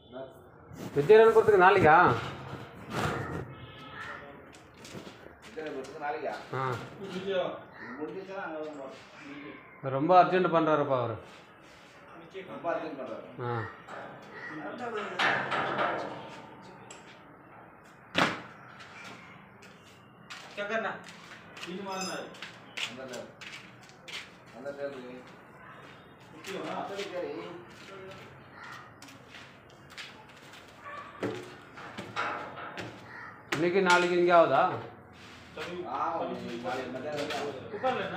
வித்யாரண்புரத்துக்கு நாளைக்கா நாளைக்கா ஆ முடிஞ்சிச்சுன்னா அங்கே தான் போகிறோம் ரொம்ப அர்ஜென்ட் பண்ணுறாருப்பா அவர் ரொம்ப அர்ஜென்ட் பண்ணுறாரு ஆ அந்த நேரம் அந்த நேரம் அப்படி சரி இன்னைக்கு நாளைக்கு இங்கே ஆகுதா ஆ நாளைக்கு மத்தியானம்